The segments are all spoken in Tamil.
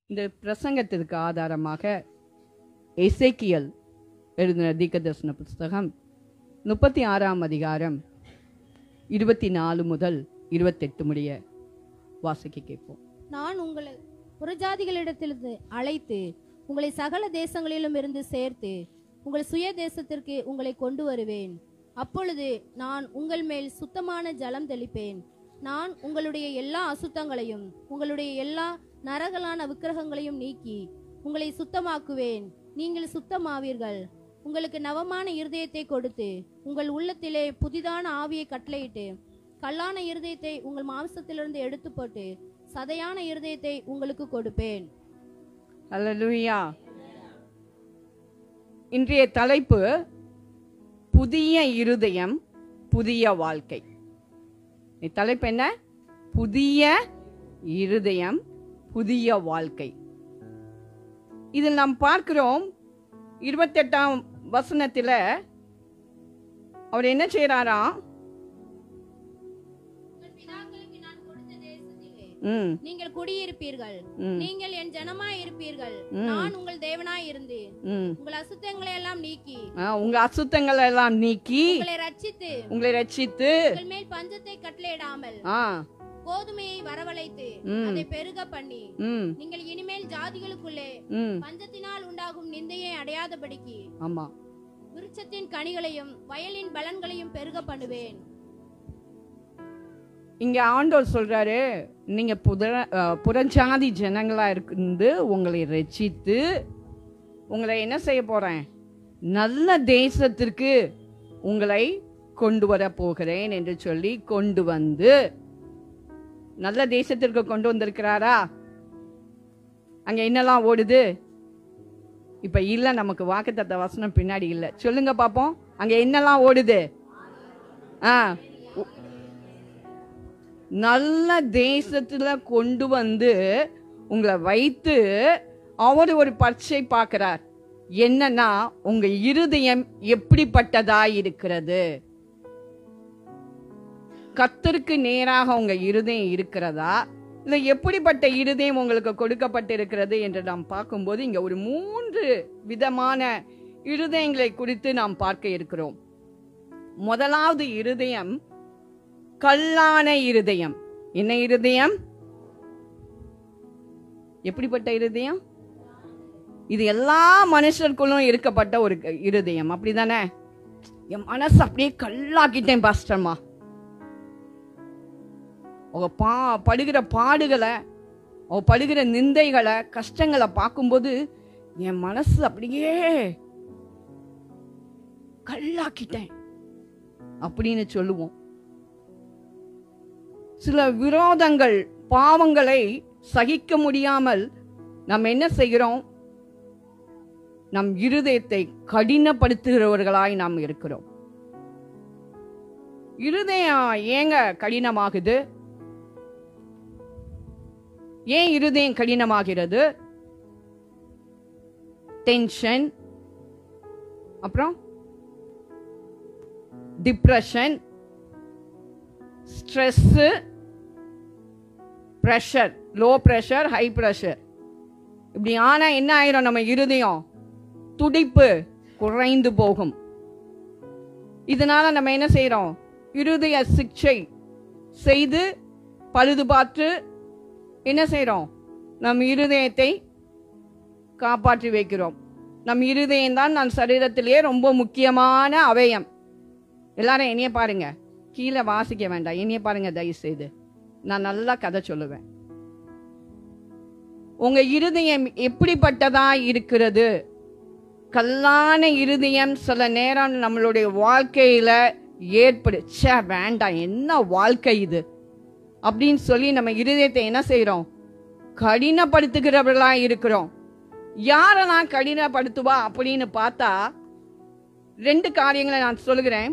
இந்த பிரசங்கத்திற்கு ஆதாரமாக எசேக்கியல் எழுதின தீர்க்கதரிசன புஸ்தகம் முப்பத்தி ஆறாம் அதிகாரம் இருபத்தி நாலு முதல் இருபத்தெட்டு முடிய வாசிக்க கேட்போம் நான் உங்களை புறஜாதிகளிடத்திலிருந்து அழைத்து உங்களை சகல தேசங்களிலும் இருந்து சேர்த்து உங்கள் சுய தேசத்திற்கு உங்களை கொண்டு வருவேன் அப்பொழுது நான் உங்கள் மேல் சுத்தமான ஜலம் தெளிப்பேன் நான் உங்களுடைய எல்லா அசுத்தங்களையும் உங்களுடைய எல்லா நரகலான விக்கிரகங்களையும் நீக்கி உங்களை சுத்தமாக்குவேன் நீங்கள் சுத்தமாவீர்கள் உங்களுக்கு நவமான இருதயத்தை கொடுத்து உங்கள் உள்ளத்திலே புதிதான ஆவியை கட்டளையிட்டு கல்லான இருதயத்தை உங்கள் மாம்சத்திலிருந்து எடுத்து போட்டு சதையான இருதயத்தை உங்களுக்கு கொடுப்பேன் அல்லேலூயா இன்றைய தலைப்பு புதிய இருதயம் புதிய வாழ்க்கை இந்த தலைப்பு என்ன புதிய இருதயம் புதிய வாழ்க்கை இதில் நாம் பார்க்கிறோம் இருபத்தெட்டாம் வசனத்தில் அவர் என்ன செய்றாராம் ம் நீங்கள் குடியிருப்பீர்கள் ம். நீங்கள் என் ஜனமாய் இருப்பீர்கள் ம். நான் உங்கள் தேவனாய் இருந்து ம் உங்கள் அசுத்தங்களை எல்லாம் நீக்கி ஆ, உங்க அசுத்தங்களை எல்லாம் நீக்கி உங்களை ரட்சித்து உங்களை ரட்சித்து உங்கள் மேல் பஞ்சத்தை கட்டளையிடாமல் ஆ கோதுமையை வரவழைத்து ம். அதை பெருக பண்ணி ம் நீங்கள் இனிமேல் ஜாதிகளுக்குள்ளே ம் பஞ்சத்தினால் உண்டாகும் நிந்தையை அடையாதபடிக்கு ஆமா விருட்சத்தின் கனிகளையும் வயலின் பலன்களையும் பெருக பண்ணுவேன் இங்க ஆண்டவர் சொல்றாரு நீங்க புத அஹ், புறஜாதி ஜனங்களா இருந்து உங்களை ரட்சித்து உங்களை என்ன செய்ய போறேன் நல்ல தேசத்திற்கு உங்களை கொண்டு வர போகிறேன் என்று சொல்லி கொண்டு வந்து நல்ல தேசத்திற்கு கொண்டு வந்திருக்கிறாரா அங்க என்னெல்லாம் ஓடுது இப்ப இல்ல நமக்கு வாக்குத்தத்த வசனம் பின்னாடி இல்ல சொல்லுங்க பாப்போம் அங்க என்னெல்லாம் ஓடுது ஆ நல்ல தேசத்துல கொண்டு வந்து உங்களை வைத்து அவர் ஒரு பரீட்சை பார்க்கிறார் என்னன்னா உங்க இருதயம் எப்படிப்பட்டதா இருக்கிறது கத்தருக்கு நேராக உங்க இருதயம் இருக்கிறதா இல்ல எப்படிப்பட்ட இருதயம் உங்களுக்கு கொடுக்கப்பட்டிருக்கிறது என்று நாம் பார்க்கும்போது இங்க ஒரு மூன்று விதமான இருதயங்களை குறித்து நாம் பார்க்க இருக்கிறோம் முதலாவது இருதயம் கல்லான இருதயம் என்ன இருதயம் எப்படிப்பட்ட இருதயம் இது எல்லா மனுஷருக்குள்ளும் இருக்கப்பட்ட ஒரு க- இருதயம் அப்படிதானே என் மனசு அப்படியே கல்லாக்கிட்டேன் பாஸ்டர்மா அவ பா படுகிற பாடுகளை அவ படுகிற நிந்தைகளை கஷ்டங்களை பார்க்கும்போது என் மனசு அப்படியே கல்லாக்கிட்டேன் அப்படின்னு சொல்லுவோம் சில விரோதங்கள் பாவங்களை சகிக்க முடியாமல் நாம் என்ன செய்கிறோம் நம் இருதயத்தை கடினப்படுத்துகிறவர்களாய் நாம் இருக்கிறோம் இருதயம் ஏங்க கடினமாகுது ஏன் இருதயம் கடினமாகிறது டென்ஷன் அப்புறம் depression stress pressure low pressure high pressure இப்படி ஆனால் என்ன ஆயிரும் நம்ம இருதயம் துடிப்பு குறைந்து போகும் இதனால நம்ம என்ன செய்றோம் இருதய சிக்ஷை செய்து பழுது பார்த்து என்ன செய்றோம் நம் இருதயத்தை காப்பாற்றி வைக்கிறோம் நம் இருதயம் தான் நம் சரீரத்திலேயே ரொம்ப முக்கியமான அவயம் எல்லாரும் என்னைய பாருங்க கீழே வாசிக்க வேண்டாம் என்னைய பாருங்க தயவு செய்து நான் நல்லா கதை சொல்லுவேன் உங்க இருதயம் எப்படிப்பட்டதா இருக்கிறது கல்லான இருதயம் சில நேரம் நம்மளுடைய வாழ்க்கையில ஏற்படு ச்சே வேண்டாம் என்ன வாழ்க்கை இது அப்படின்னு சொல்லி நம்ம இருதயத்தை என்ன செய்றோம் கடினப்படுத்துகிறவர்களா இருக்கிறோம் யாரெல்லாம் கடினப்படுத்துவா அப்படின்னு பார்த்தா ரெண்டு காரியங்களை நான் சொல்லுகிறேன்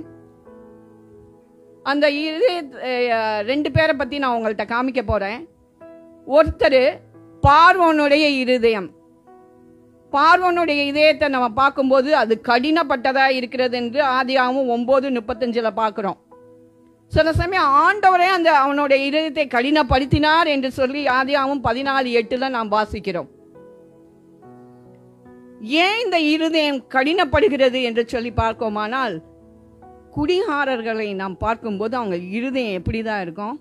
அந்த இதய அஹ், ரெண்டு பேரை பத்தி நான் உங்கள்கிட்ட காமிக்க போறேன் ஒருத்தர் பார்வோனுடைய இருதயம் பார்வோனுடைய இதயத்தை நம்ம பார்க்கும்போது அது கடினப்பட்டதா இருக்கிறது என்று ஆதியாகவும் ஒன்பது முப்பத்தஞ்சுல பார்க்கிறோம் சில சமயம் ஆண்டவரே அந்த அவனுடைய இதயத்தை கடினப்படுத்தினார் என்று சொல்லி ஆதியாகவும் பதினாலு எட்டுல நாம் வாசிக்கிறோம் ஏன் இந்த இருதயம் கடினப்படுகிறது என்று சொல்லி பார்க்கோமானால் குடிகாரர்களை நாம் பார்க்கும்போது அவங்க இருதயம் எப்படிதான் இருக்கும்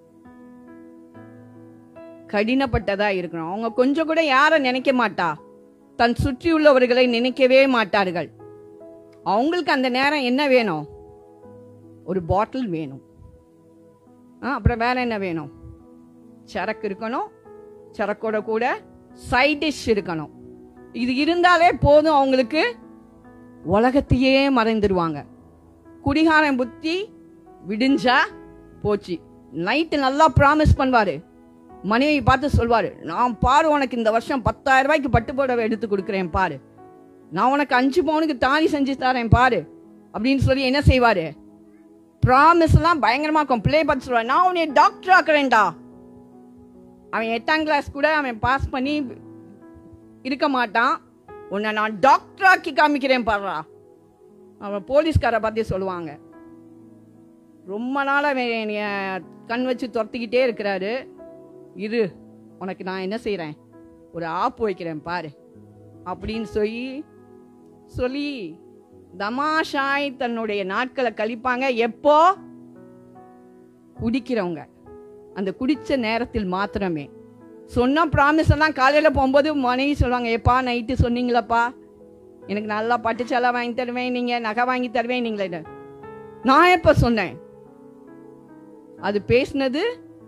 கடினப்பட்டதா இருக்கணும் அவங்க கொஞ்சம் கூட யாரை நினைக்க மாட்டா தன் சுற்றியுள்ளவர்களை நினைக்கவே மாட்டார்கள் அவங்களுக்கு அந்த நேரம் என்ன வேணும் ஒரு பாட்டில் வேணும் ஆ அப்புறம் வேற என்ன வேணும் சரக்கு இருக்கணும் சரக்கோட கூட சைட் டிஷ் இருக்கணும் இது இருந்தாலே போதும் அவங்களுக்கு உலகத்தையே மறைந்துருவாங்க குடிகாரன் புத்தி விடிஞ்சா போச்சு நைட்டு நல்லா ப்ராமிஸ் பண்ணுவாரு மனைவி பார்த்து சொல்வாரு நான் பாரு உனக்கு இந்த வருஷம் பத்தாயிரம் ரூபாய்க்கு பட்டு புடவை எடுத்து கொடுக்குறேன் பாரு நான் உனக்கு அஞ்சு பவுனுக்கு தாலி செஞ்சு தரேன் பாரு அப்படின்னு சொல்லி என்ன செய்வாரு ப்ராமிஸ் எல்லாம் பயங்கரமா இருக்கும் பிள்ளை பார்த்து சொல்லுவாரு நான் உன்னை டாக்டர் ஆக்குறேன்டா அவன் எட்டாம் கிளாஸ் கூட அவன் பாஸ் பண்ணி இருக்க மாட்டான் உன்னை நான் டாக்டர் ஆக்கி காமிக்கிறேன் பாடுறா அவன் போலீஸ்காரை பார்த்து சொல்லுவாங்க ரொம்ப நாள் அவன் என்னைய கண் வச்சு துரத்திக்கிட்டே இருக்கிறாரு இரு உனக்கு நான் என்ன செய்கிறேன் ஒரு ஆப்பு வைக்கிறேன் பாரு அப்படின்னு சொல்லி சொல்லி தமாஷாய் தன்னுடைய நாட்களை கழிப்பாங்க எப்போ குடிக்கிறவங்க அந்த குடிச்ச நேரத்தில் மாத்திரமே சொன்ன ப்ராமிஸ் எல்லாம் காலையில் போகும்போது மனைவி சொல்லுவாங்க எப்பா நைட்டு சொன்னீங்களப்பா எனக்கு நல்லா பட்டு சேலை வாங்கி தருவேன் நீங்கள் நகை வாங்கி தருவேன் நீங்களே நான் எப்போ சொன்னேன் அது பேசினது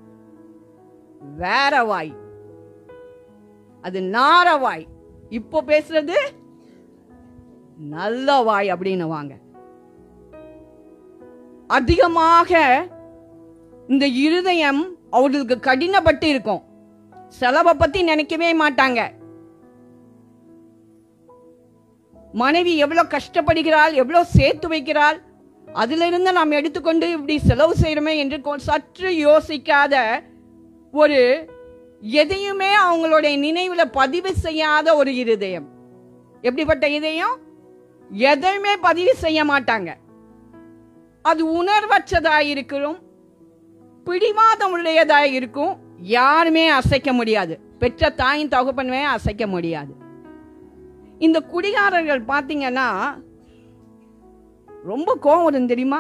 வேற வாய் அது நார வாய் இப்போ பேசுறது நல்ல வாய் அப்படின்னு வாங்க அதிகமாக இந்த இருதயம் அவர்களுக்கு கடினப்பட்டு இருக்கும் செலவை பத்தி நினைக்கவே மாட்டாங்க மனைவி எவ்வளவு கஷ்டப்படுகிறாள் எவ்வளவு சேர்த்து வைக்கிறாள் அதுல இருந்து நாம் எடுத்துக்கொண்டு இப்படி செலவு செய்யறோமே என்று கொ- சற்று யோசிக்காத ஒரு எதையுமே அவங்களுடைய நினைவுல பதிவு செய்யாத ஒரு இருதயம் எப்படிப்பட்ட இதயம் எதையுமே பதிவு செய்ய மாட்டாங்க அது உணர்வற்றதா இருக்கும் பிடிவாதம் உடையதா இருக்கும் யாருமே அசைக்க முடியாது பெற்ற தாயின் தகப்பனுமே அசைக்க முடியாது இந்த குடிகாரர்கள் பார்த்தீங்கன்னா ரொம்ப கோவம் வரும் தெரியுமா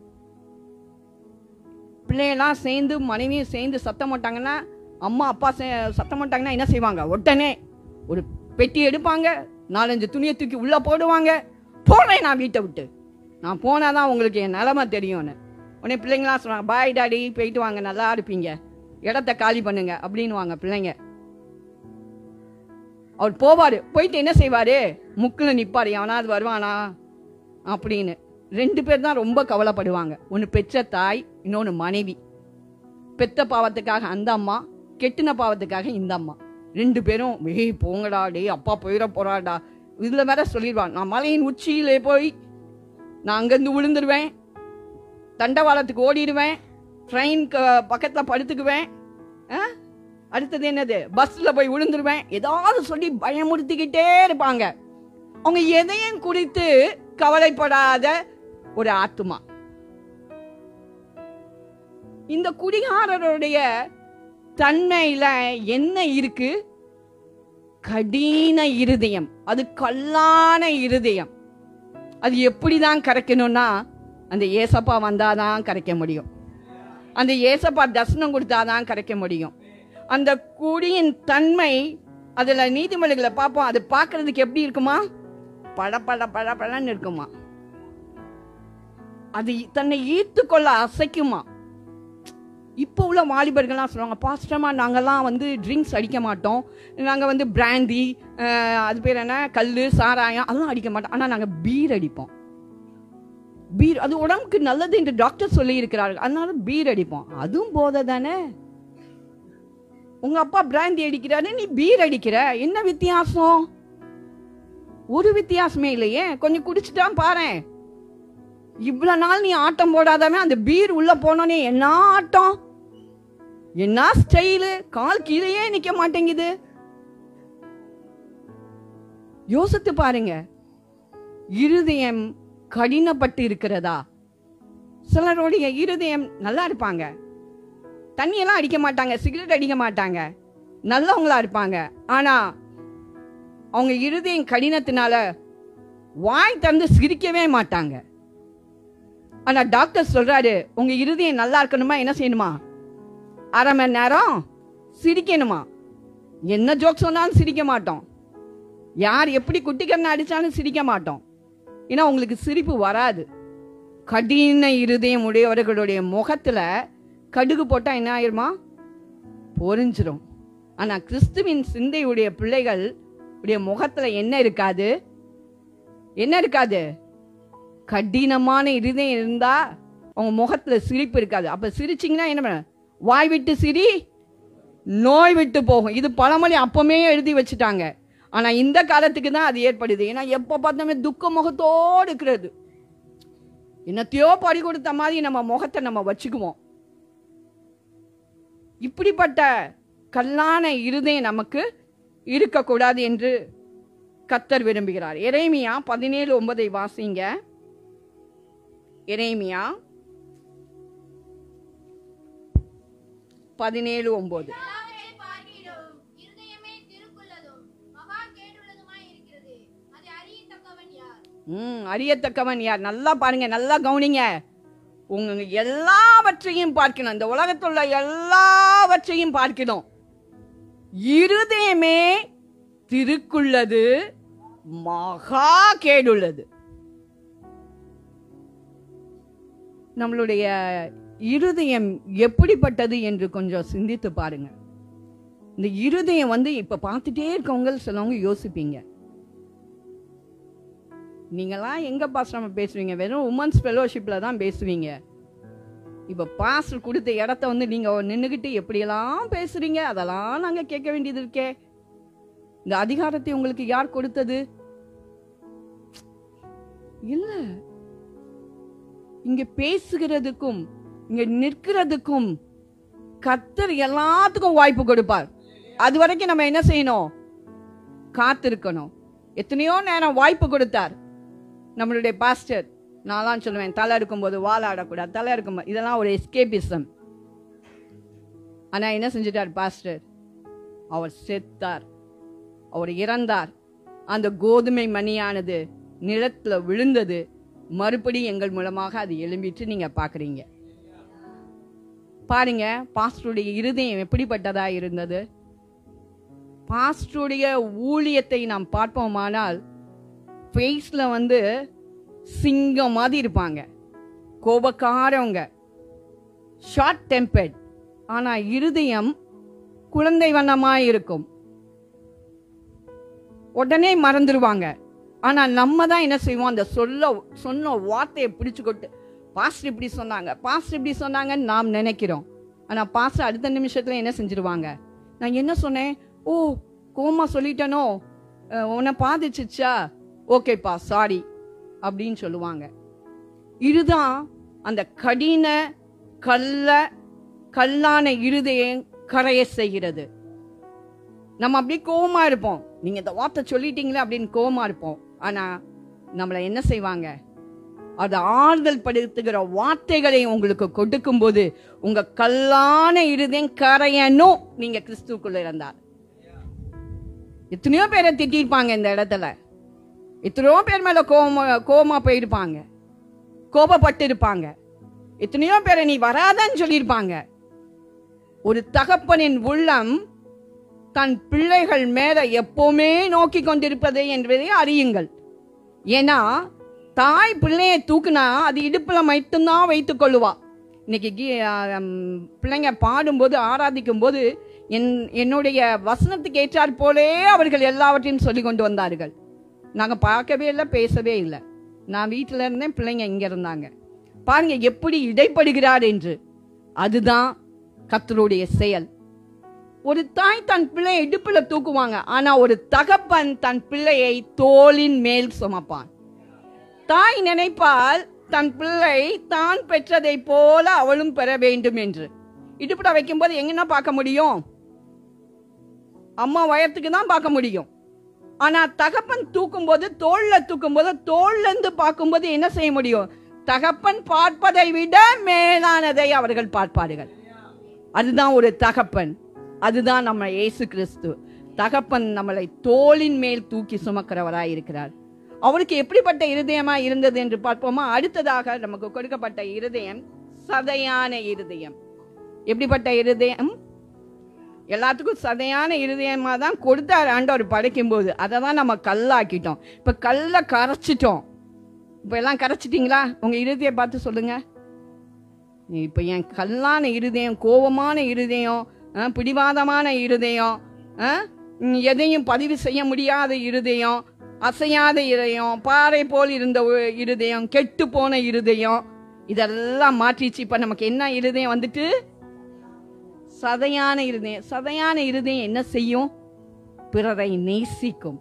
பிள்ளையெல்லாம் சேர்ந்து மனைவியும் சேர்ந்து சத்தம் போட்டாங்கன்னா அம்மா அப்பா சே- சத்தம் போட்டாங்கன்னா என்ன செய்வாங்க உடனே ஒரு பெட்டி எடுப்பாங்க நாலஞ்சு துணியை தூக்கி உள்ள போடுவாங்க போனேன் நான் வீட்டை விட்டு நான் போனாதான் உங்களுக்கு என் நிலமை தெரியும்னு உடனே பிள்ளைங்களாம் சொல்லுவாங்க பாய் டாடி போயிட்டு வாங்க நல்லா இருப்பீங்க இடத்த காலி பண்ணுங்க அப்படின்னு வாங்க பிள்ளைங்க அவர் போவாரு போயிட்டு என்ன செய்வாரு முக்கில் நிப்பாரு எவனாவது வருவானா அப்படின்னு ரெண்டு பேர் தான் ரொம்ப கவலைப்படுவாங்க ஒன்று பெற்ற தாய் இன்னொன்று மனைவி பெத்த பாவத்துக்காக அந்த அம்மா கெட்டின பாவத்துக்காக இந்த அம்மா ரெண்டு பேரும் ஏய் போங்கடா டேய் அப்பா போயிட போறாடா இதில் வேற சொல்லிடுவான் நான் மலையின் உச்சியிலே போய் நான் அங்கேருந்து விழுந்துருவேன் தண்டவாளத்துக்கு ஓடிடுவேன் ட்ரெயின் பக்கத்தில் படுத்துக்குவேன் ஆ? அடுத்தது என்னது பஸ்ஸில் போய் விழுந்துருவேன் ஏதாவது சொல்லி பயமுறுத்திக்கிட்டே இருப்பாங்க அவங்க எதையும் குறித்து கவலைப்படாத ஒரு ஆத்துமா இந்த குடிகாரருடைய தன்மையில என்ன இருக்கு கடின இருதயம் அது கல்லான இருதயம் அது எப்படிதான் கரைக்கணும்னா அந்த ஏசப்பா வந்தாதான் கரைக்க முடியும் அந்த ஏசப்பா தர்சனம் கொடுத்தாதான் கரைக்க முடியும் அந்த குடியின் தன்மை அதுல நீதிமொழிகளை பார்ப்போம் அது பார்க்கிறதுக்கு எப்படி இருக்குமா பட பட பட படன்னு இருக்குமா அது தன்னை ஈர்த்து கொள்ள அசைக்குமா இப்போ உள்ள வாலிபர்கள்லாம் சொல்லுவாங்க பாஸ்டமா நாங்கெல்லாம் வந்து ட்ரிங்க்ஸ் அடிக்க மாட்டோம் நாங்கள் வந்து பிராந்தி அது பேர் என்ன கல் சாராயம் அதெல்லாம் அடிக்க மாட்டோம் ஆனால் நாங்கள் பீர் அடிப்போம் பீர் அது உடம்புக்கு நல்லது என்று டாக்டர் சொல்லி இருக்கிறார்கள் அதனால பீர் அடிப்போம் அதுவும் போதை தானே உங்க அப்பா பிராந்தி அடிக்கிறாரு நீ பீர் அடிக்கிற என்ன வித்தியாசம் ஒரு வித்தியாசமே இல்லையே கொஞ்சம் குடிச்சுட்டான் பாரேன் இவ்வளவு நாள் நீ ஆட்டம் போடாதவன் அந்த பீர் உள்ள போனோனே என்ன ஆட்டம் என்ன ஸ்டைலு கால் கீழேயே நிக்க மாட்டேங்குது யோசித்து பாருங்க இருதயம் கடினப்பட்டு இருக்கிறதா சிலருடைய இருதயம் நல்லா இருப்பாங்க தண்ணியெல்லாம் அடிக்க மாட்டாங்க சிகரெட் அடிக்க மாட்டாங்க நல்லவங்களா இருப்பாங்க ஆனா அவங்க இருதயம் கடினத்தினால வாய் திறந்து சிரிக்கவே மாட்டாங்க ஆனா டாக்டர் சொல்றாரு உங்க இருதயம் நல்லா இருக்கணுமா என்ன செய்யணுமா அரை மணி நேரம் சிரிக்கணுமா என்ன ஜோக் சொன்னாலும் சிரிக்க மாட்டோம் யார் எப்படி குட்டிக்கண்ணை அடிச்சாலும் சிரிக்க மாட்டோம் ஏன்னா உங்களுக்கு சிரிப்பு வராது கடின இருதயம் உடையவர்களுடைய முகத்துல கடுகு போட்டா என்ன ஆயிருமா பொறிஞ்சிரும் ஆனா கிறிஸ்துவின் சிந்தையுடைய பிள்ளைகள் உடைய முகத்துல என்ன இருக்காது என்ன இருக்காது கடினமான இருதயம் இருந்தா அவங்க முகத்துல சிரிப்பு இருக்காது அப்ப சிரிச்சிங்கன்னா என்ன பண்ண வாய் விட்டு சிரி நோய் விட்டு போகும் இது பழமொழி அப்பமே எழுதி வச்சுட்டாங்க ஆனா இந்த காலத்துக்கு தான் அது ஏற்படுது ஏன்னா எப்ப பார்த்தாலுமே துக்க முகத்தோடு இருக்கிறது என்னத்தையோ பறி கொடுத்த மாதிரி நம்ம முகத்தை நம்ம வச்சுக்குவோம் இப்படிப்பட்ட கல்லான இருதயம் நமக்கு இருக்கக்கூடாது என்று கத்தர் விரும்புகிறார் எரேமியா பதினேழு ஒன்பதை வாசிங்க எரேமியா பதினேழு ஒன்பது எல்லாவற்றை பார்க்கிலும் இருதயமே திருக்குள்ளதும் மகா கேடுள்ளதுமாய் இருக்கிறது அதை அறியத்தக்கவன் யார் ம் அறியத்தக்கவன் யார் நல்லா பாருங்க நல்லா கவனிங்க உங்க எல்லாவற்றையும் பார்க்கணும் இந்த உலகத்தில் உள்ள எல்லாவற்றையும் பார்க்கணும் இருதயமே திருக்குள்ளது மகா கேடுள்ளது நம்மளுடைய இருதயம் எப்படிப்பட்டது என்று கொஞ்சம் சிந்தித்து பாருங்க இந்த இருதயம் வந்து இப்ப பார்த்துட்டே இருக்கவங்க சிலவங்க யோசிப்பீங்க நீங்களாம் எங்க பாஸ்டர் பேசுவீங்க வெறும் உமன்ஸ் ஃபெலோஷிப்ல தான் பேசுவீங்க இப்ப பாஸ்டர் கொடுத்த இடத்த வந்து நீங்க நின்றுக்கிட்டு எப்படியெல்லாம் பேசுறீங்க அதெல்லாம் நாங்க கேட்க வேண்டியது இருக்கே இந்த அதிகாரத்தை உங்களுக்கு யார் கொடுத்தது இல்ல இங்க பேசுகிறதுக்கும் இங்க நிற்கிறதுக்கும் கத்தர் எல்லாத்துக்கும் வாய்ப்பு கொடுப்பார் அது வரைக்கும் நம்ம என்ன செய்யணும் காத்திருக்கணும் எத்தனையோ நேரம் வாய்ப்பு கொடுத்தார் நம்மளுடைய பாஸ்டர் நான்லாம் சொல்லுவேன் தலை இருக்கும்போது வாழ ஆடக்கூடாது தலை இருக்கும்போது இதெல்லாம் ஒரு எஸ்கேபிசம் ஆனா என்ன செஞ்சிட்டார் பாஸ்டர் அவர் செத்தார் அவர் இறந்தார் அந்த கோதுமை மணியானது நிலத்துல விழுந்தது மறுபடி எங்கள் மூலமாக அது எழும்பிட்டு நீங்க பாக்குறீங்க பாருங்க பாஸ்டருடைய இருதயம் எப்படிப்பட்டதா இருந்தது பாஸ்டருடைய ஊழியத்தை நாம் பார்ப்போமானால் ஃபேஸ்ல வந்து சிங்கம் மாதிரி இருப்பாங்க கோபக்காரவங்க ஷார்ட் டெம்பர்ட் ஆனா இருதயம் குழந்தை வண்ணமாய் இருக்கும் உடனே மறந்துடுவாங்க ஆனா நம்ம தான் என்ன செய்வோம் அந்த சொல்ல சொன்ன வார்த்தையை பிடிச்சுக்கொட்டு பாஸ்டர் இப்படி சொன்னாங்க பாஸ்டர் இப்படி சொன்னாங்கன்னு நாம் நினைக்கிறோம் ஆனா பாஸ்டர் அடுத்த நிமிஷத்துல என்ன செஞ்சிருவாங்க நான் என்ன சொன்னேன் ஓ கோமா சொல்லிட்டேனோ அஹ், உன்னை பாதிச்சிச்சா ஓகேப்பா சாரி அப்படின்னு சொல்லுவாங்க இதுதான் அந்த கடின கல்ல கல்லான இருதயம் கரைய செய்கிறது நம்ம அப்படியே கோவமா இருப்போம் நீங்க இந்த வார்த்தை சொல்லிட்டீங்களே அப்படின்னு கோவமா இருப்போம் ஆனா நம்மளை என்ன செய்வாங்க அது ஆறுதல் படுத்துகிற வார்த்தைகளை உங்களுக்கு கொடுக்கும் போது உங்க கல்லான இருதயம் கரையணும் நீங்க கிறிஸ்துக்குள்ள இருந்தார் எத்தனையோ பேரை திட்டிருப்பாங்க இந்த இடத்துல எத்தனையோ பேர் மேல கோவமா கோவமா போயிருப்பாங்க கோபப்பட்டு இருப்பாங்க எத்தனையோ பேரை நீ வராதன்னு சொல்லியிருப்பாங்க ஒரு தகப்பனின் உள்ளம் தன் பிள்ளைகள் மேல எப்பவுமே நோக்கி கொண்டிருப்பது என்பதை அறியுங்கள் ஏன்னா தாய் பிள்ளையை தூக்குனா அது இடுப்புல மட்டும்தான் வைத்துக் கொள்ளுவா இன்னைக்கு கீ- ஆம், பிள்ளைங்க பாடும்போது ஆராதிக்கும் போது என் என்னுடைய வசனத்துக்கு ஏற்றாற் போலே அவர்கள் எல்லாவற்றையும் சொல்லி கொண்டு வந்தார்கள் நாங்க பார்க்கவே இல்லை பேசவே இல்லை நான் வீட்டில் இருந்தேன் பிள்ளைங்க இங்க இருந்தாங்க பாருங்க எப்படி இடைப்படுகிறார் என்று அதுதான் கர்த்தருடைய செயல் ஒரு தாய் தன் பிள்ளையை இடுப்புல தூக்குவாங்க ஆனா ஒரு தகப்பன் தன் பிள்ளையை தோளின் மேல் சுமப்பான் தாய் நினைப்பால் தன் பிள்ளை தான் பெற்றதை போல அவளும் பெற வேண்டும் என்று இடுப்புல வைக்கும்போது எங்கன்னா பார்க்க முடியும் அம்மா வயத்துக்கு தான் பார்க்க முடியும் ஆனா தகப்பன் தூக்கும்போது தோல்ல தூக்கும்போது தோல்ல இருந்து பார்க்கும்போது என்ன செய்ய முடியும் தகப்பன் பார்ப்பதை விட மேலானதை அவர்கள் பார்ப்பார்கள் அதுதான் ஒரு தகப்பன் அதுதான் நம்ம இயேசு கிறிஸ்து தகப்பன் நம்மளை தோளின் மேல் தூக்கி சுமக்கிறவராய் இருக்கிறார் அவருக்கு எப்படிப்பட்ட இருதயமா இருந்தது என்று பார்ப்போமா அடுத்ததாக நமக்கு கொடுக்கப்பட்ட இருதயம் சதையான இருதயம் எப்படிப்பட்ட இருதயம் எல்லாத்துக்கும் சதையான இருதயமா தான் கொடுத்தார் ஆண்டவர் படைக்கும் போது அதை தான் நம்ம கல்லாக்கிட்டோம் இப்ப கல்லை கரைச்சிட்டோம் இப்ப எல்லாம் கரைச்சிட்டீங்களா உங்க இருதய பார்த்து சொல்லுங்க இப்ப என் கல்லான இருதயம் கோபமான இருதயம் அஹ், பிடிவாதமான இருதயம் அஹ், உம், எதையும் பதிவு செய்ய முடியாத இருதயம் அசையாத இருதயம் பாறை போல் இருந்த ஒரு இருதயம் கெட்டு போன இருதயம் இதெல்லாம் மாற்றிச்சு இப்ப நமக்கு என்ன இருதயம் வந்துட்டு சதையான இருதயம் சதையான இருதயம் என்ன செய்யும் பிறரை நேசிக்கும்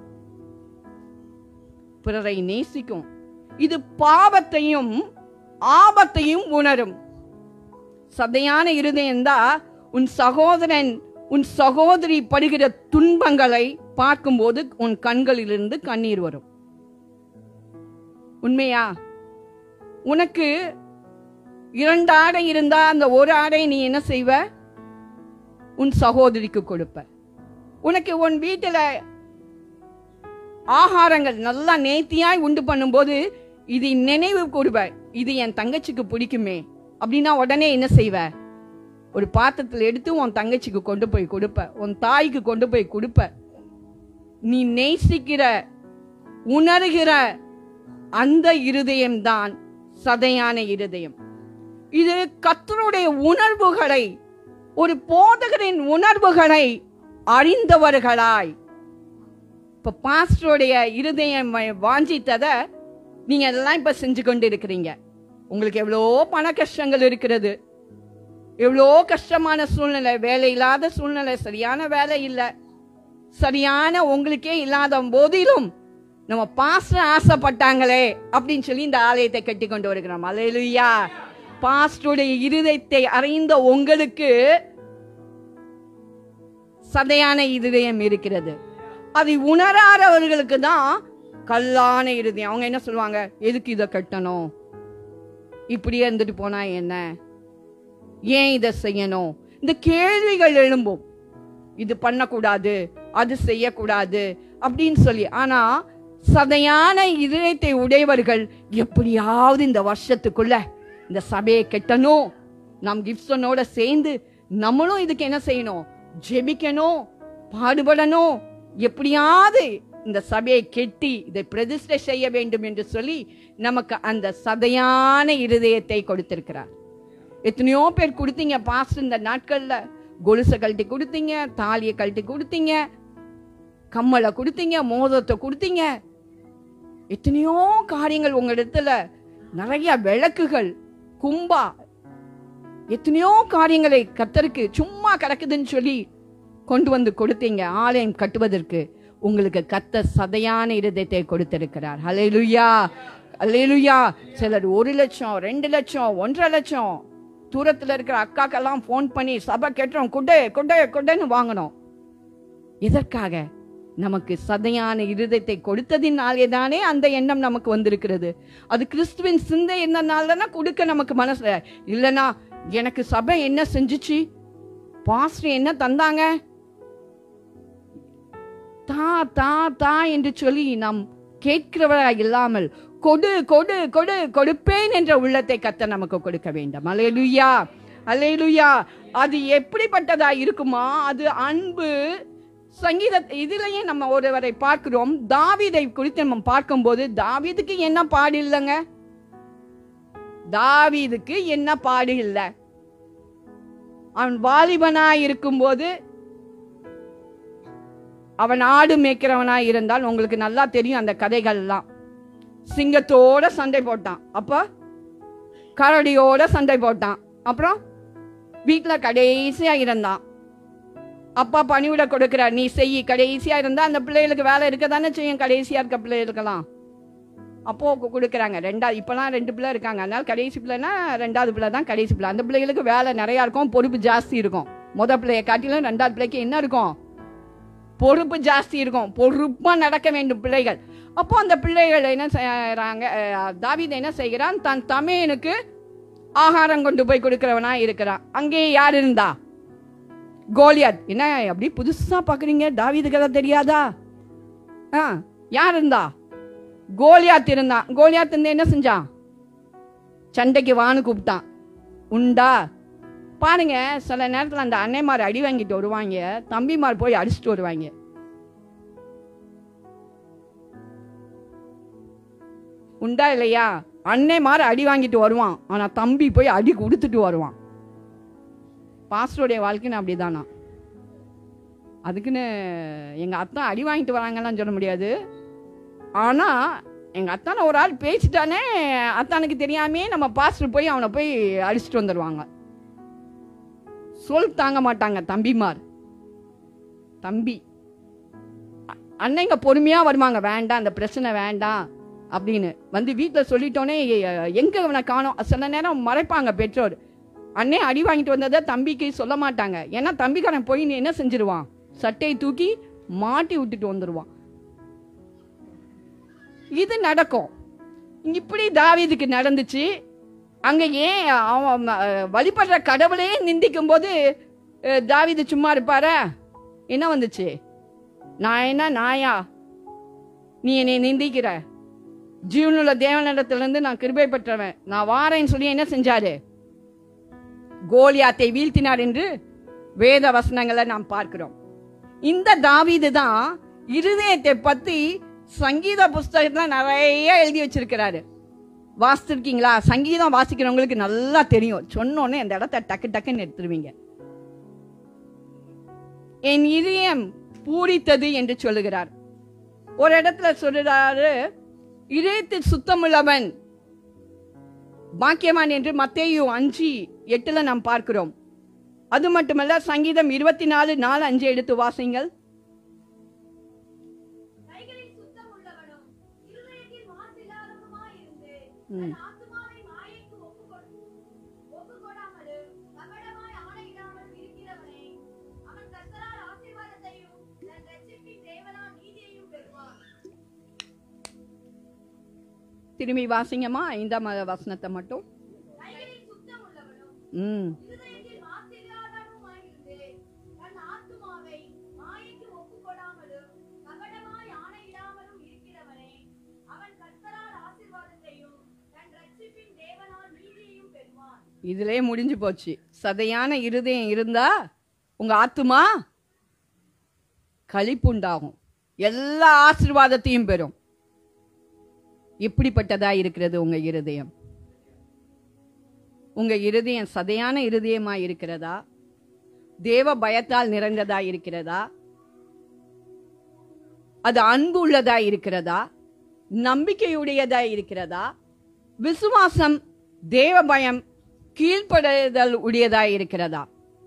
பிறரை நேசிக்கும் இது பாவத்தையும் ஆபத்தையும் உணரும் சதையான இருதயம்தா உன் சகோதரன் உன் சகோதரி படுகிற துன்பங்களை பார்க்கும்போது உன் கண்களிலிருந்து கண்ணீர் வரும் உண்மையா உனக்கு இரண்டு ஆடை இருந்தா அந்த ஒரு ஆடை நீ என்ன செய்வ உன் சகோதரிக்கு கொடுப்ப உனக்கு உன் வீட்டுல ஆகாரங்கள் நல்லா நேர்த்தியாய் உண்டு பண்ணும்போது இது நினைவு கூறுவ இது என் தங்கச்சிக்கு பிடிக்குமே அப்படின்னா உடனே என்ன செய்வ ஒரு பாத்திரத்தில் எடுத்து உன் தங்கச்சிக்கு கொண்டு போய் கொடுப்ப உன் தாய்க்கு கொண்டு போய் கொடுப்ப நீ நேசிக்கிற உணர்கிற அந்த இருதயம்தான் சதையான இருதயம் இது கத்தருடைய உணர்வுகளை ஒரு போதகரின் உணர்வுகளை அறிந்தவர்களாய் இப்ப பாஸ்டருடைய இருதயம் வா- வாஞ்சித்ததை நீங்க எல்லாம் இப்ப செஞ்சு கொண்டு இருக்கிறீங்க உங்களுக்கு எவ்வளோ பண கஷ்டங்கள் இருக்கிறது எவ்வளோ கஷ்டமான சூழ்நிலை வேலை இல்லாத சூழ்நிலை சரியான வேலை இல்லை சரியான உங்களுக்கே இல்லாத போதிலும் நம்ம பாஸ்டர் ஆசைப்பட்டாங்களே அப்படின்னு சொல்லி இந்த ஆலயத்தை கட்டி கொண்டு வருகிறோம் அலையிலுயா பாஸ்டருடைய இருதயத்தை அறிந்த உங்களுக்கு சதையான இருதயம் இருக்கிறது அதை உணராதவர்களுக்கு தான் கல்லான இருதயம் அவங்க என்ன சொல்லுவாங்க எதுக்கு இதை கட்டணும் இப்படியே இருந்துட்டு போனா என்ன ஏன் இதை செய்யணும் இந்த கேள்விகள் எழும்பும் இது பண்ணக்கூடாது அது செய்யக்கூடாது அப்படின்னு சொல்லி ஆனா சதையான இதயத்தை உடையவர்கள் எப்படியாவது இந்த வருஷத்துக்குள்ள இந்த சபையை கெட்டணும் நம் கிப்சனோட சேர்ந்து நம்மளும் இதுக்கு என்ன செய்யணும் ஜெபிக்கணும் பாடுபடணும் எப்படியாவது இந்த சபையை கெட்டி இதை பிரதிஷ்டை செய்ய வேண்டும் என்று சொல்லி நமக்கு அந்த சதையான இருதயத்தை கொடுத்திருக்கிறார் எத்தனையோ பேர் கொடுத்தீங்க பாஸ்ட் இந்த நாட்கள்ல கொலுசை கழட்டி கொடுத்தீங்க தாலியை கழட்டி கொடுத்தீங்க கம்மலை கொடுத்தீங்க மோதிரத்தை கொடுத்தீங்க எத்தனையோ காரியங்கள் உங்க இடத்துல நிறைய விளக்குகள் கும்பா எத்தனையோ காரியங்களை கத்தருக்கு சும்மா கிடக்குதுன்னு சொல்லி கொண்டு வந்து கொடுத்தீங்க ஆலயம் கட்டுவதற்கு உங்களுக்கு கத்த சதையான இருதயத்தை கொடுத்திருக்கிறார் ஹalleluya ஹalleluya சிலர் ஒரு லட்சம் ரெண்டு லட்சம் ஒன்றரை லட்சம் தூரத்துல இருக்கிற அக்காக்கெல்லாம் ஃபோன் பண்ணி சபை கேட்டோம் குட்டே குட்டே குட்டேன்னு வாங்கணும் எதற்காக நமக்கு சதையான இருதயத்தை கொடுத்ததினாலே தானே அந்த எண்ணம் நமக்கு வந்திருக்கிறது அது கிறிஸ்துவின் சிந்தை என்னனாலனா கொடுக்க நமக்கு மனசுல இல்லனா எனக்கு சபை என்ன செஞ்சுச்சு பாஸ்டர் என்ன தந்தாங்க தா தா தா என்று சொல்லி நாம் கேட்கிறவரா இல்லாமல் கொடு கொடு கொடு கொடுப்பேன் என்ற உள்ளத்தை கத்த நமக்கு கொடுக்க வேண்டும் அலேலுயா அலேலுயா அது எப்படிப்பட்டதா இருக்குமா அது அன்பு சங்கீத இதுலயே நம்ம ஒருவரை பார்க்கிறோம் தாவீதை குறித்து நம்ம பார்க்கும்போது தாவீதுக்கு என்ன பாடு இல்லைங்க தாவீதுக்கு என்ன பாடு இல்லை அவன் வாலிபனா இருக்கும்போது அவன் ஆடு மேய்க்கிறவனா இருந்தால் உங்களுக்கு நல்லா தெரியும் அந்த கதைகள்லாம் சிங்கத்தோட சண்டை போட்டான் அப்ப கரடியோட சண்டை போட்டான் அப்புறம் வீட்டுல கடைசியா இருந்தான் அப்பா பணிவிட கொடுக்கிறார் நீ செய் கடைசியா இருந்தா அந்த பிள்ளைகளுக்கு வேலை இருக்க தானே செய்யும் கடைசியா இருக்க பிள்ளைகளுக்கெல்லாம் அப்போ கு- கொடுக்குறாங்க ரெண்டாவது இப்பெல்லாம் ரெண்டு பிள்ளை இருக்காங்க அதனால கடைசி பிள்ளைனா ரெண்டாவது பிள்ளை தான் கடைசி பிள்ளை அந்த பிள்ளைகளுக்கு வேலை நிறைய இருக்கும் பொறுப்பு ஜாஸ்தி இருக்கும் முத பிள்ளைய காட்டிலும் ரெண்டாவது பிள்ளைக்கு என்ன இருக்கும் பொறுப்பு ஜாஸ்தி இருக்கும் பொறுப்பா நடக்க வேண்டும் பிள்ளைகள் அப்போ அந்த பிள்ளைகள் என்ன செய்யறாங்க அஹ், தாவீது என்ன செய்கிறான் தன் தமையனுக்கு ஆகாரம் கொண்டு போய் கொடுக்கிறவனா இருக்கிறான் அங்கே யார் இருந்தா கோலியாத் என்ன அப்படி புதுசா பாக்குறீங்க தாவீது கதை தெரியாதா ஆ யார் இருந்தா கோலியாத் இருந்தான் கோலியாத் இருந்து என்ன செஞ்சான் சண்டைக்கு வான்னு கூப்பிட்டான் உண்டா பாருங்க சில நேரத்தில் அந்த அன்னைமார் அடி வாங்கிட்டு வருவாங்க தம்பிமார் போய் அடிச்சுட்டு வருவாங்க உண்டா இல்லையா அன்னைமார் அடி வாங்கிட்டு வருவான் ஆனா தம்பி போய் அடி கொடுத்துட்டு வருவான் பாஸ்டருடைய வாழ்க்கைன்னு அப்படிதானா அதுக்குன்னு எங்க அத்தா அடி வாங்கிட்டு வராங்கலாம் சொல்ல முடியாது ஆனா எங்க அத்தானை ஒரு ஆள் பேசிட்டானே அத்தானுக்கு தெரியாமே நம்ம பாஸ்டர் போய் அவனை போய் அடிச்சுட்டு வந்துடுவாங்க சொல் தாங்க மாட்டாங்க தம்பிமார் தம்பி அ- அன்னைங்க பொறுமையா வருவாங்க வேண்டாம் அந்த பிரச்சனை வேண்டாம் அப்படின்னு வந்து வீட்டில் சொல்லிட்டோன்னே எ- எங்க அவனை காணோம் சில நேரம் மறைப்பாங்க பெற்றோர் அண்ணே அடி வாங்கிட்டு வந்ததை தம்பிக்கு சொல்ல மாட்டாங்க ஏன்னா தம்பிக்காரன் போய் நீ என்ன செஞ்சிருவான் சட்டையை தூக்கி மாட்டி விட்டுட்டு வந்துடுவான் இது நடக்கும் இப்படி தாவீதுக்கு நடந்துச்சு அங்க ஏன் அவன் அஹ், வழிபடுற கடவுளே நிந்திக்கும் போது அஹ், தாவீது சும்மா இருப்பாரா என்ன வந்துச்சு நான் என்ன நாயா நீ என்னை நிந்திக்கிற ஜீவனுள்ள தேவனிடத்திலிருந்து நான் கிருபை பெற்றவன் நான் வாரேன்னு சொல்லி என்ன செஞ்சாரு கோலியாத்தை வீழ்த்தினார் என்று வேத வசனங்களை நாம் பார்க்கிறோம் இந்த தாவீது தான் இருதயத்தை பத்தி சங்கீத புஸ்தகத்துல நிறைய எழுதி வச்சிருக்கிறாரு வாசிச்சிருக்கீங்களா சங்கீதம் வாசிக்கிறவங்களுக்கு நல்லா தெரியும் சொன்னோன்னே அந்த இடத்த டக்கு டக்குன்னு எடுத்துருவீங்க என் இதயம் பூரித்தது என்று சொல்லுகிறார் ஒரு இடத்துல சொல்லுறாரு இதயத்தில் சுத்தமுள்ளவன் பாக்கியவான் என்று மத்தேயு அஞ்சு எட்டுல நாம் பார்க்கிறோம் அது மட்டுமல்ல சங்கீதம் இருபத்தி நாலு நாலு அஞ்சு எடுத்து வாசிங்கள் கைகளில் சுத்தம் உள்ளவனும் இருதயத்தில் மாசில்லாதவனுமாயிருந்து ம். தன் ஆத்துமாவை மாயைக்கு ஒப்புக்கொடு- ஒப்புக்கொடாமலும் கபடமாய் ஆணையிடாமலும் இருக்கிறவனே, அவன் கர்த்தரால் ஆசீர்வாதத்தையும் தன் இரட்சிப்பின் தேவனால் நீதியையும் பெறுவான். திரும்பி வாசிங்கம்மா ஐந்தாம் வசனத்தை மட்டும் கைகளில் சுத்தம் உள்ளவனும் ம் இருதயத்தில் மாசில்லாதவனுமாயிருந்து தன் ஆத்துமாவை மாயைக்கு ஒப்புக்கொடாமலும் கபடமாய் ஆணையிடாமலும் இருக்கிறவனே, அவன் கர்த்தரால் ஆசீர்வாதத்தையும் தன் இரட்சிப்பின் தேவனால் நீதியையும் பெறுவான் இதிலே முடிஞ்சு போச்சு சதையான இருதயம் இருந்தா உங்க ஆத்துமா களிப்புண்டாகும் எல்லா ஆசீர்வாதத்தையும் பெறும் எப்படிப்பட்டதா இருக்கிறது உங்க இருதயம் உங்க இருதயம் சதையான இருதயமா இருக்கிறதா தேவ பயத்தால் நிறைந்ததா இருக்கிறதா அது அன்பு உள்ளதா இருக்கிறதா நம்பிக்கையுடையதா இருக்கிறதா விசுவாசம் தேவ பயம் கீழ்ப்படுதல் உடையதா இருக்கிறதா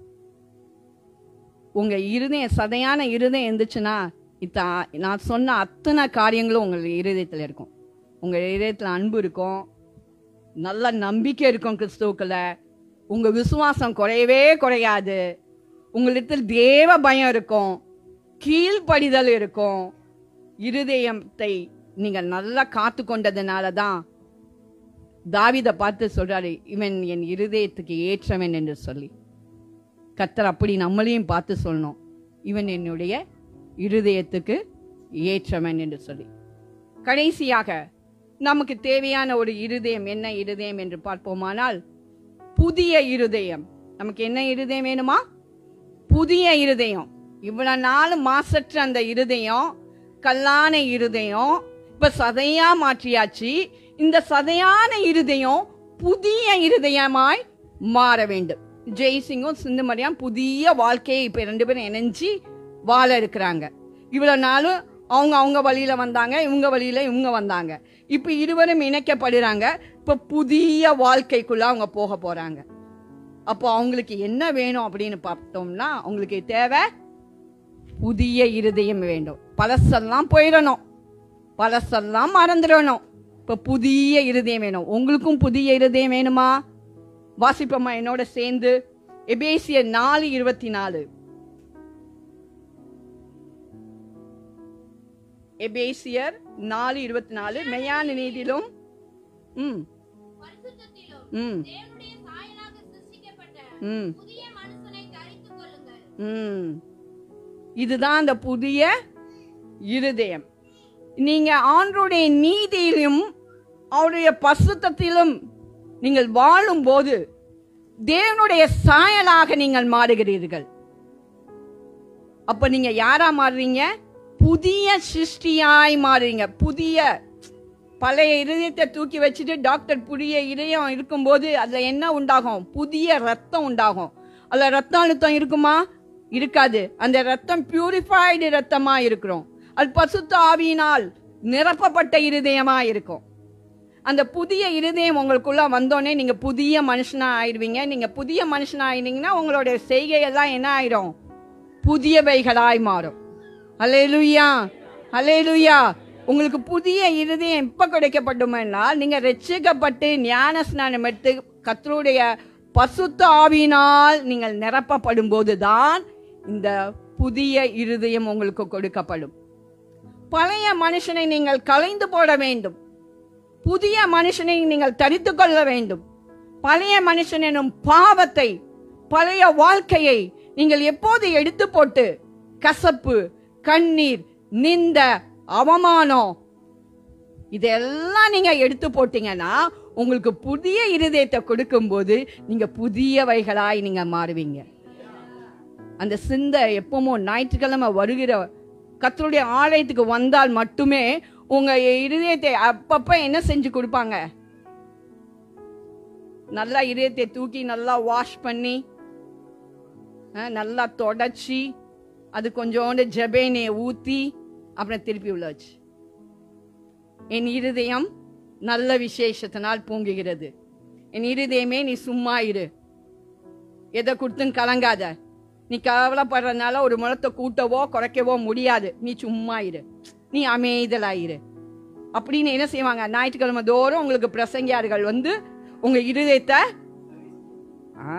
உங்க இருதயம் சதையான இருதயம் இருந்துச்சுன்னா இத்த நான் சொன்ன அத்தனை காரியங்களும் உங்க இருதயத்தில் இருக்கும் உங்க இதயத்தில் அன்பு இருக்கும் நல்ல நம்பிக்கை இருக்கும் கிறிஸ்துவுக்குள்ள உங்க விசுவாசம் குறையவே குறையாது உங்களிடத்தில் தேவ பயம் இருக்கும் கீழ்ப்படிதல் இருக்கும் இருதயத்தை நீங்க நல்லா காத்து கொண்டதுனால தான் தாவீதை பார்த்து சொல்றாரு இவன் என் இருதயத்துக்கு ஏற்றவன் என்று சொல்லி கத்தர் அப்படி நம்மளையும் பார்த்து சொல்லணும் இவன் என்னுடைய இருதயத்துக்கு ஏற்றவன் என்று சொல்லி கடைசியாக நமக்கு தேவையான ஒரு இருதயம் என்ன இருதயம் என்று பார்ப்போமானால் புதிய இருதயம் நமக்கு என்ன இருதயம் வேணுமா புதிய இருதயம் இவ்வளவு நாள் மாசற்ற அந்த இருதயம் கல்லான இருதயம் இப்ப சதையா மாற்றியாச்சு இந்த சதையான இருதயம் புதிய இருதயமாய் மாற வேண்டும் ஜெய்சிங்கும் சிந்துமரியாம் புதிய வாழ்க்கையை இப்ப ரெண்டு பேரும் இணைஞ்சு வாழ இருக்கிறாங்க இவ்வளவு நாளும் அவங்க அவங்க வழியில வந்தாங்க இவங்க வழியில இவங்க வந்தாங்க இப்ப இருவரும் இணைக்கப்படுறாங்க இப்ப புதிய வாழ்க்கைக்குள்ள அவங்க போக போறாங்க அப்போ அவங்களுக்கு என்ன வேணும் அப்படின்னு பார்த்தோம்னா அவங்களுக்கு தேவை புதிய இருதயம் வேண்டும் பழசெல்லாம் போயிடணும் பழசெல்லாம் மறந்துடணும் இப்ப புதிய இருதயம் வேணும் உங்களுக்கும் புதிய இருதயம் வேணுமா வாசிப்போமா என்னோட சேர்ந்து எபேசியர் நாலு இருபத்தி நாலு எபேசியர் நாலு இருபத்தி நாலு மெய்யான நீதியிலும் ம் பரிசுத்தத்திலும் ம் தேவனுடைய சாயலாக சிருஷ்டிக்கப்பட்ட ம் புதிய மனுஷனை தரித்துக் கொள்ளுங்கள் ம் இதுதான் அந்த புதிய இருதயம் நீங்க ஆண்டருடைய நீதியிலும் அவருடைய பசுத்தத்திலும் நீங்கள் வாழும்போது தேவனுடைய சாயலாக நீங்கள் மாறுகிறீர்கள் அப்ப நீங்க யாரா மாறுறீங்க புதிய சிருஷ்டியாய் மாறுறீங்க புதிய பழைய இதயத்தை தூக்கி வச்சுட்டு டாக்டர் புதிய இதயம் இருக்கும்போது அதுல என்ன உண்டாகும் புதிய ரத்தம் உண்டாகும் அதுல ரத்த அழுத்தம் இருக்குமா இருக்காது அந்த ரத்தம் பியூரிஃபைடு ரத்தமா இருக்கிறோம் அது பசுத்த ஆவியினால் நிரப்பப்பட்ட இருதயமா இருக்கும் அந்த புதிய இருதயம் உங்களுக்குள்ள வந்தோடனே நீங்க புதிய மனுஷனா ஆயிடுவீங்க நீங்க புதிய மனுஷனா ஆயிட்டீங்கன்னா உங்களுடைய செய்கையெல்லாம் என்ன ஆயிடும் புதியவைகளாய் மாறும் அலேலுயா அலேலுயா உங்களுக்கு புதிய இருதயம் எப்ப கிடைக்கப்பட்டுமென்னா நீங்க ரட்சிக்கப்பட்டு ஞான ஸ்நானம் எடுத்து கத்தருடைய பசுத்த ஆவியினால் நீங்கள் நிரப்பப்படும் போதுதான் இந்த புதிய இருதயம் உங்களுக்கு கொடுக்கப்படும் பழைய மனுஷனை நீங்கள் கலைந்து போட வேண்டும் புதிய மனுஷனை நீங்கள் தரித்து கொள்ள வேண்டும் பழைய மனுஷன் எனும் பாவத்தை பழைய வாழ்க்கையை நீங்கள் எப்போது எடுத்து போட்டு கசப்பு கண்ணீர் நிந்த அவமானம் இதெல்லாம் நீங்க எடுத்து போட்டீங்கன்னா உங்களுக்கு புதிய இருதயத்தை கொடுக்கும்போது நீங்க புதியவைகளாய் நீங்க மாறுவீங்க அந்த சிந்தை எப்பவும் ஞாயிற்றுக்கிழமை வருகிற கத்தருடைய ஆலயத்துக்கு வந்தால் மட்டுமே உங்க இருதயத்தை அப்பப்ப என்ன செஞ்சு கொடுப்பாங்க நல்லா இதயத்தை தூக்கி நல்லா வாஷ் பண்ணி அஹ், நல்லா தொடச்சி அது கொஞ்சோண்டு ஜபேனையை ஊத்தி அப்புறம் திருப்பி உள்ள வச்சு என் இருதயம் நல்ல விசேஷத்தினால் பூங்குகிறது என் இருதயமே நீ சும்மா இரு எதை கொடுத்தும் கலங்காத நீ கவலைப்படுறதுனால ஒரு முளத்தை கூட்டவோ குறைக்கவோ முடியாது நீ சும்மா இரு நீ அமைதலாயிரு அப்படின்னு என்ன செய்வாங்க ஞாயிற்றுக்கிழமை தோறும் உங்களுக்கு பிரசங்கியார்கள் வந்து உங்க இருதயத்தை ஆ,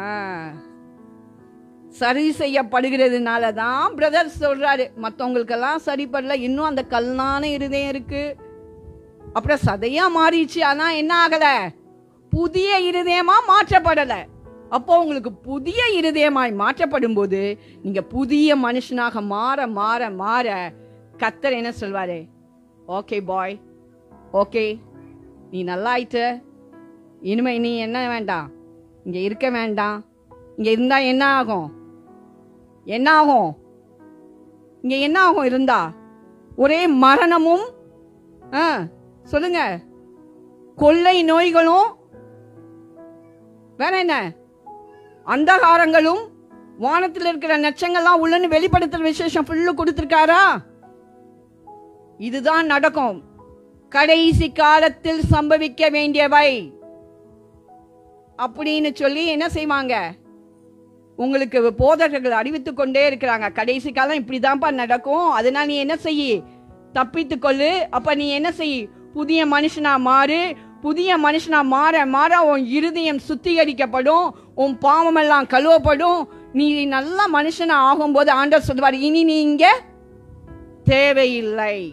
சரி செய்யப்படுகிறதுனால தான் பிரதர் சொல்றாரு மற்றவங்களுக்கெல்லாம் சரிப்படல இன்னும் அந்த கல்லான இருதயம் இருக்கு அப்புறம் சதையா மாறிடுச்சு ஆனா என்ன ஆகல புதிய இருதயமா மாற்றப்படல அப்போ உங்களுக்கு புதிய இருதயமாய் மாற்றப்படும் போது நீங்க புதிய மனுஷனாக மாற மாற மாற கத்தர் என்ன சொல்வாரு ஓகே பாய் ஓகே நீ நல்லா ஆயிட்ட இனிமே நீ என்ன வேண்டாம் இங்க இருக்க வேண்டாம் இங்க இருந்தா என்ன ஆகும் என்ன ஆகும் இங்க என்ன ஆகும் இருந்தா ஒரே மரணமும் ஆ, சொல்லுங்க கொள்ளை நோய்களும் வேற என்ன அந்தகாரங்களும் வானத்தில் இருக்கிற நட்சங்கள்லாம் உள்ளன்னு வெளிப்படுத்துற விசேஷம் ஃபுல்லு கொடுத்திருக்காரா இதுதான் நடக்கும் கடைசி காலத்தில் சம்பவிக்க வேண்டியவை அப்படின்னு சொல்லி என்ன செய்வாங்க உங்களுக்கு போதகர்கள் அறிவித்துக் கொண்டே இருக்கிறாங்க கடைசி காலம் இப்படிதான்ப்பா நடக்கும் அதனால நீ என்ன செய்யி தப்பித்து கொள்ளு அப்ப நீ என்ன செய் புதிய மனுஷனா மாறு புதிய மனுஷனா மாற மாற உன் இருதயம் சுத்திகரிக்கப்படும் உன் பாவமெல்லாம் கழுவப்படும் நீ நல்ல மனுஷனா ஆகும்போது ஆண்டவர் சொல்லுவார் இனி நீ இங்க தேவையில்லை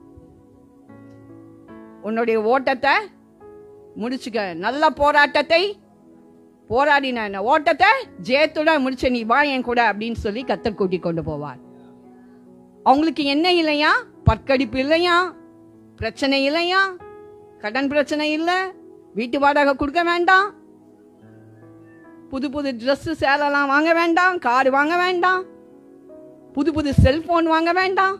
உன்னுடைய ஓட்டத்தை முடிச்சுக்க நல்ல போராட்டத்தை போராடின ஓட்டத்தை ஜெயத்துடன் முடிச்ச நீ வா என் கூட அப்படின்னு சொல்லி கத்தர் கூட்டி கொண்டு போவார் அவங்களுக்கு என்ன இல்லையா பற்கடிப்பு இல்லையா பிரச்சனை இல்லையா கடன் பிரச்சனை இல்லை வீட்டு வாடகை கொடுக்க வேண்டாம் புது புது ட்ரெஸ் சேலெல்லாம் வாங்க வேண்டாம் கார் வாங்க வேண்டாம் புது புது செல்போன் வாங்க வேண்டாம்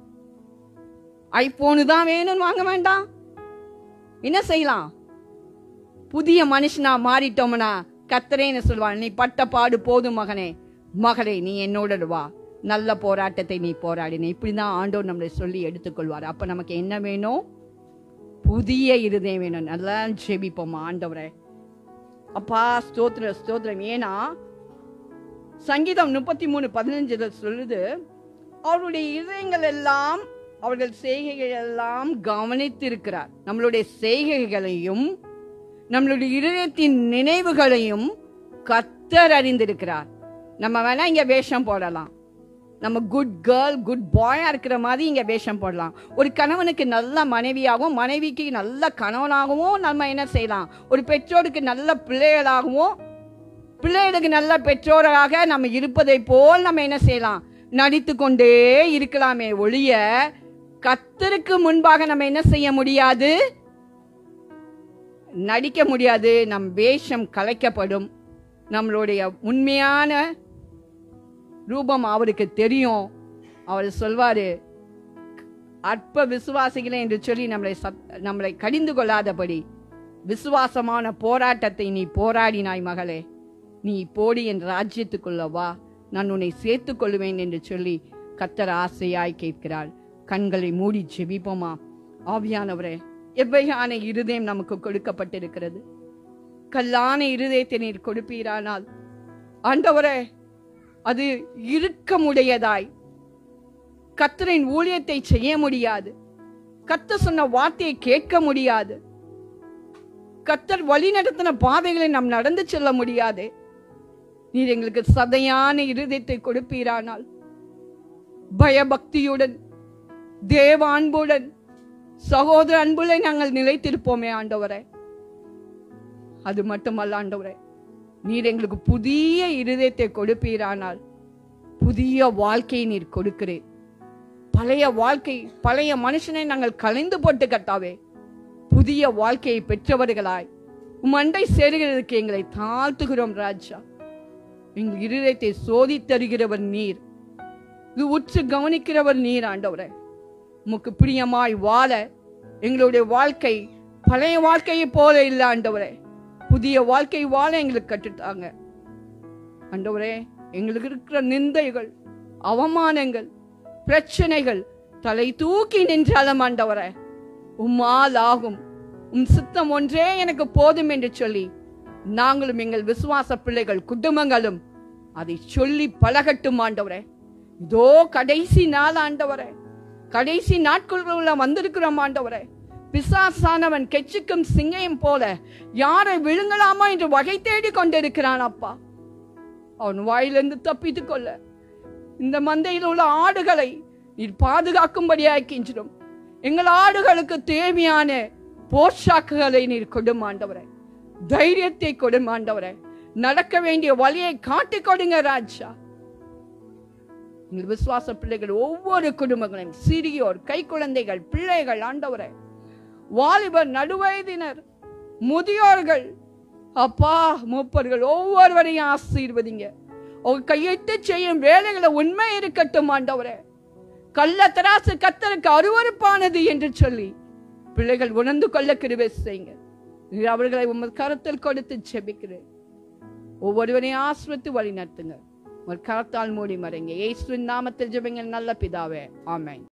ஐபோனு தான் வேணும்னு வாங்க வேண்டாம் என்ன செய்யலாம் புதிய மனுஷனா மாறிட்டோம்னா கத்தரேன்னு சொல்லுவான் நீ பட்ட பாடு போதும் மகனே மகளே நீ என்னோட வா நல்ல போராட்டத்தை நீ போராடின இப்படிதான் ஆண்டோர் நம்மளை சொல்லி எடுத்துக்கொள்வார் அப்ப நமக்கு என்ன வேணும் புதிய இருதயம் வேணும் நல்லா ஜெபிப்போம் ஆண்டவரே அப்பா ஸ்தோத்திர ஸ்தோத்திரம் ஏன்னா சங்கீதம் முப்பத்தி மூணு பதினஞ்சுல சொல்லுது அவருடைய இதயங்கள் எல்லாம் அவர்கள் செய்கைகள் எல்லாம் கவனித்திருக்கிறார் நம்மளுடைய செய்கைகளையும் நம்மளுடைய இதயத்தின் நினைவுகளையும் கத்தர் அறிந்திருக்கிறார் நம்ம வேணா இங்க வேஷம் போடலாம் நம்ம குட் கேர்ள் குட் பாயா இருக்கிற மாதிரி இங்க வேஷம் போடலாம் ஒரு கணவனுக்கு நல்ல மனைவியாகவும் மனைவிக்கு நல்ல கணவனாகவும் நம்ம என்ன செய்யலாம் ஒரு பெற்றோருக்கு நல்ல பிள்ளைகளாகவும் பிள்ளைகளுக்கு நல்ல பெற்றோராக நம்ம இருப்பதை போல் நம்ம என்ன செய்யலாம் நடித்து கொண்டே இருக்கலாமே ஒழிய கத்தருக்கு முன்பாக நம்ம என்ன செய்ய முடியாது நடிக்க முடியாது நம் வேஷம் கலைக்கப்படும் நம்மளுடைய உண்மையான ரூபம் அவருக்கு தெரியும் அவர் சொல்வாரு அற்ப விசுவாசிகளே என்று சொல்லி நம்மளை சத்- நம்மளை கடிந்து கொள்ளாதபடி விசுவாசமான போராட்டத்தை நீ போராடினாய் மகளே நீ போடி என் ராஜ்யத்துக்குள்ள வா நான் உன்னை சேர்த்துக் கொள்வேன் என்று சொல்லி கத்தர் ஆசையாய் கேட்கிறாள் கண்களை மூடி ஜெபிப்போமா ஆவியானவரே எவ்வகையான இருதயம் நமக்கு கொடுக்கப்பட்டிருக்கிறது கல்லான இருதயத்தை நீர் கொடுப்பீரானால் ஆண்டவரே அது இறுக்கமுடையதாய் கத்தரின் ஊழியத்தை செய்ய முடியாது கத்தர் சொன்ன வார்த்தையை கேட்க முடியாது கத்தர் வழி நடத்தின பாதைகளை நாம் நடந்து செல்ல முடியாது நீர் எங்களுக்கு சதையான இருதயத்தை கொடுப்பீரானால் பயபக்தியுடன் தேவ அன்புடன் சகோதர அன்புல நாங்கள் நிலைத்திருப்போமே ஆண்டவரே அது மட்டுமல்ல ஆண்டவரே நீர் எங்களுக்கு புதிய இருதயத்தை கொடுப்பீரானால் புதிய வாழ்க்கையை நீர் கொடுக்கிறேன் பழைய வாழ்க்கை பழைய மனுஷனை நாங்கள் கலைந்து போட்டு கட்டாவே புதிய வாழ்க்கையை பெற்றவர்களாய் உமண்டை சேருகிறதுக்கு எங்களை தாழ்த்துகிறோம் ராஜா எங்கள் இருதயத்தை சோதித் தருகிறவர் நீர் இது உற்று கவனிக்கிறவர் நீர் ஆண்டவரே உமக்கு பிரியமாய் வாழ எங்களுடைய வாழ்க்கை பழைய வாழ்க்கையை போல இல்லை ஆண்டவரே புதிய வாழ்க்கை வாழ எங்களுக்கு கற்றுத்தாங்க ஆண்டவரே எங்களுக்கு இருக்கிற நிந்தைகள் அவமானங்கள் பிரச்சனைகள் தலை தூக்கி நின்றாலும் ஆண்டவரே உம்மால் ஆகும் உம் சித்தம் ஒன்றே எனக்கு போதும் என்று சொல்லி நாங்களும் எங்கள் விசுவாச பிள்ளைகள் குடும்பங்களும் அதை சொல்லி பழகட்டும் ஆண்டவரே இதோ கடைசி நாள் ஆண்டவரே கடைசி நாட்களுக்குள்ள வந்திருக்கிறோம் ஆண்டவரே பிசாசானவன் கெச்சிக்கும் சிங்கையும் போல யாரை விழுங்கலாமா என்று வகை தேடி கொண்டிருக்கிறான் அப்பா அவன் வாயிலிருந்து தப்பித்துக் கொள்ள இந்த மந்தையில் உள்ள ஆடுகளை நீர் பாதுகாக்கும்படியாக்கின்றோம் எங்கள் ஆடுகளுக்கு தேவையான போஷாக்குகளை நீர் கொடுமாண்டவரே தைரியத்தை கொடுமாண்டவரே நடக்க வேண்டிய வழியை காட்டிக் கொடுங்க ராஜா எங்கள் விசுவாச பிள்ளைகள் ஒவ்வொரு குடும்பங்களையும் சிறியோர் கை குழந்தைகள் பிள்ளைகள் ஆண்டவரே வாலிபர் நடுவயதினர் முதியோர்கள் அப்பா மூப்பர்கள் ஒவ்வொருவரையும் ஆசீர்வதிங்க உங்க கையிட்டு செய்யும் வேலைகளை உண்மை இருக்கட்டும் ஆண்டவரே கள்ள தராசு கத்தருக்கு அருவருப்பானது என்று சொல்லி பிள்ளைகள் உணர்ந்து கொள்ள கிருபை செய்யுங்க நீர் அவர்களை உமது கரத்தில் கொடுத்து செபிக்கிறேன் ஒவ்வொருவரையும் ஆசிரித்து வழி நடத்துங்க ஒரு கரத்தால் மூடி மறைங்க இயேசுவின் நாமத்தில் ஜெபிங்க நல்ல பிதாவே ஆமென்